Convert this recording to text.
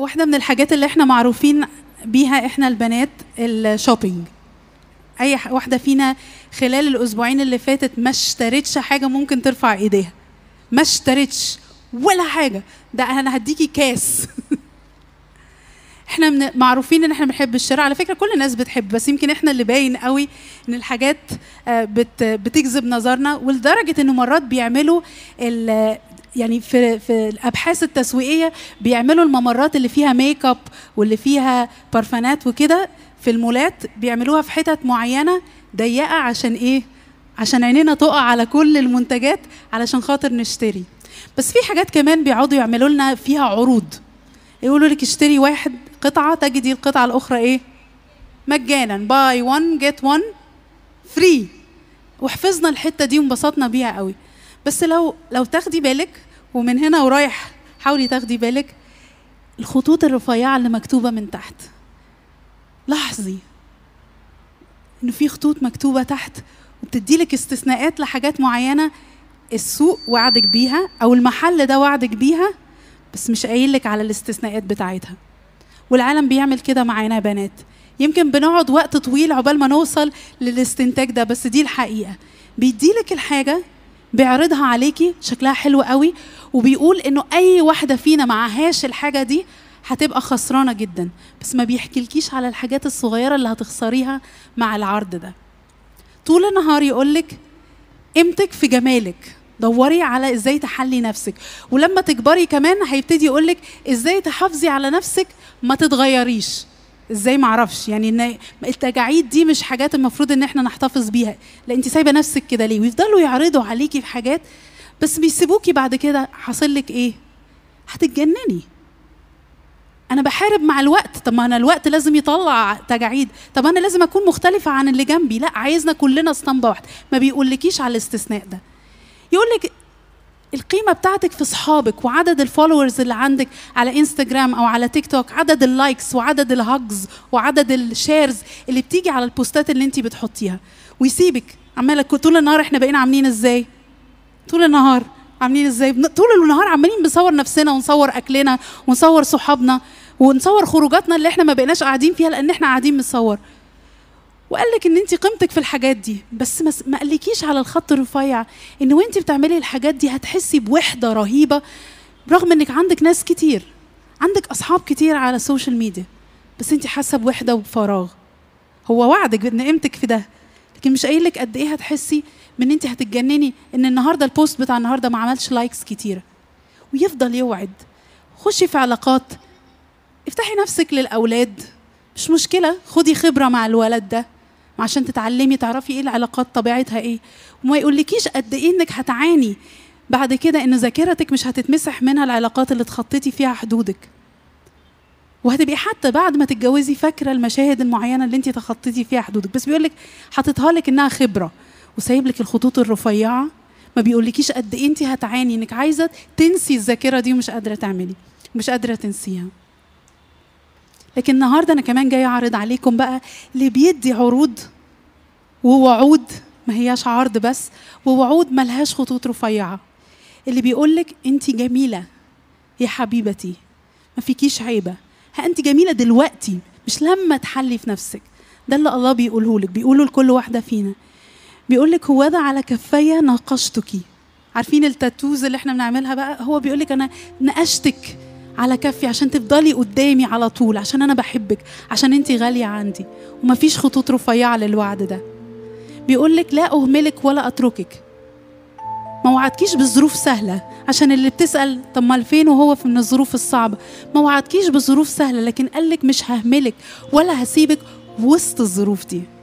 واحدة من الحاجات اللي احنا معروفين بيها احنا البنات الشوبينج اي ح- واحدة فينا خلال الاسبوعين اللي فاتت ما اشترتش حاجة ممكن ترفع ايديها ما اشترتش ولا حاجة ده انا هديكي كاس احنا من معروفين ان احنا بنحب الشراء على فكره كل الناس بتحب بس يمكن احنا اللي باين قوي ان الحاجات آه، بت بتجذب نظرنا ولدرجه انه مرات بيعملوا ال- يعني في في الابحاث التسويقيه بيعملوا الممرات اللي فيها ميك اب واللي فيها بارفانات وكده في المولات بيعملوها في حتت معينه ضيقه عشان ايه عشان عينينا تقع على كل المنتجات علشان خاطر نشتري بس في حاجات كمان بيقعدوا يعملوا لنا فيها عروض يقولوا لك اشتري واحد قطعة تجدي القطعة الأخرى إيه؟ مجانا باي 1 جيت 1 فري وحفظنا الحتة دي وانبسطنا بيها قوي بس لو لو تاخدي بالك ومن هنا ورايح حاولي تاخدي بالك الخطوط الرفيعة اللي مكتوبة من تحت لاحظي إنه في خطوط مكتوبة تحت وبتديلك استثناءات لحاجات معينة السوق وعدك بيها أو المحل ده وعدك بيها بس مش قايل لك على الاستثناءات بتاعتها والعالم بيعمل كده معانا يا بنات يمكن بنقعد وقت طويل عقبال ما نوصل للاستنتاج ده بس دي الحقيقه بيديلك الحاجه بيعرضها عليكي شكلها حلو قوي وبيقول انه اي واحده فينا معهاش الحاجه دي هتبقى خسرانه جدا بس ما بيحكيلكيش على الحاجات الصغيره اللي هتخسريها مع العرض ده طول النهار يقولك قيمتك في جمالك دوري على ازاي تحلي نفسك ولما تكبري كمان هيبتدي يقولك ازاي تحافظي على نفسك ما تتغيريش ازاي معرفش يعني ان التجاعيد دي مش حاجات المفروض ان احنا نحتفظ بيها لا انت سايبه نفسك كده ليه ويفضلوا يعرضوا عليكي في حاجات بس بيسيبوكي بعد كده حاصل لك ايه هتتجنني انا بحارب مع الوقت طب ما انا الوقت لازم يطلع تجاعيد طب انا لازم اكون مختلفه عن اللي جنبي لا عايزنا كلنا اسطمبه واحده ما بيقولكيش على الاستثناء ده يقول لك القيمه بتاعتك في صحابك وعدد الفولورز اللي عندك على انستجرام او على تيك توك عدد اللايكس وعدد الهاجز وعدد الشيرز اللي بتيجي على البوستات اللي انت بتحطيها ويسيبك عماله طول النهار احنا بقينا عاملين ازاي طول النهار عاملين ازاي بن- طول النهار عمالين بنصور نفسنا ونصور اكلنا ونصور صحابنا ونصور خروجاتنا اللي احنا ما بقيناش قاعدين فيها لان احنا قاعدين بنصور وقال لك ان انت قيمتك في الحاجات دي بس ما ما قالكيش على الخط الرفيع ان وانت بتعملي الحاجات دي هتحسي بوحده رهيبه رغم انك عندك ناس كتير عندك اصحاب كتير على السوشيال ميديا بس انت حاسه بوحده وبفراغ هو وعدك ان قيمتك في ده لكن مش قايل لك قد ايه هتحسي من انت هتتجنني ان النهارده البوست بتاع النهارده ما عملش لايكس كتيره ويفضل يوعد خشي في علاقات افتحي نفسك للاولاد مش مشكله خدي خبره مع الولد ده عشان تتعلمي تعرفي ايه العلاقات طبيعتها ايه وما يقولكيش قد ايه انك هتعاني بعد كده ان ذاكرتك مش هتتمسح منها العلاقات اللي اتخطيتي فيها حدودك وهتبقي حتى بعد ما تتجوزي فاكره المشاهد المعينه اللي انت تخطيتي فيها حدودك بس بيقولك حاططها لك انها خبره وسايب لك الخطوط الرفيعه ما بيقولكيش قد ايه انت هتعاني انك عايزه تنسي الذاكره دي ومش قادره تعملي مش قادره تنسيها لكن النهارده انا كمان جايه اعرض عليكم بقى اللي بيدي عروض ووعود ما هياش عرض بس ووعود ملهاش خطوط رفيعه اللي بيقولك انت جميله يا حبيبتي ما فيكيش عيبه ها انت جميله دلوقتي مش لما تحلي في نفسك ده اللي الله بيقوله لك بيقوله لكل واحده فينا بيقول لك هو ده على كفي ناقشتك عارفين التاتوز اللي احنا بنعملها بقى هو بيقول لك انا نقشتك على كفي عشان تفضلي قدامي على طول عشان انا بحبك عشان انت غاليه عندي ومفيش خطوط رفيعه للوعد ده بيقول لك لا اهملك ولا اتركك ما وعدكيش بالظروف سهله عشان اللي بتسال طب ما فين وهو في من الظروف الصعبه ما وعدكيش بظروف سهله لكن قال لك مش ههملك ولا هسيبك وسط الظروف دي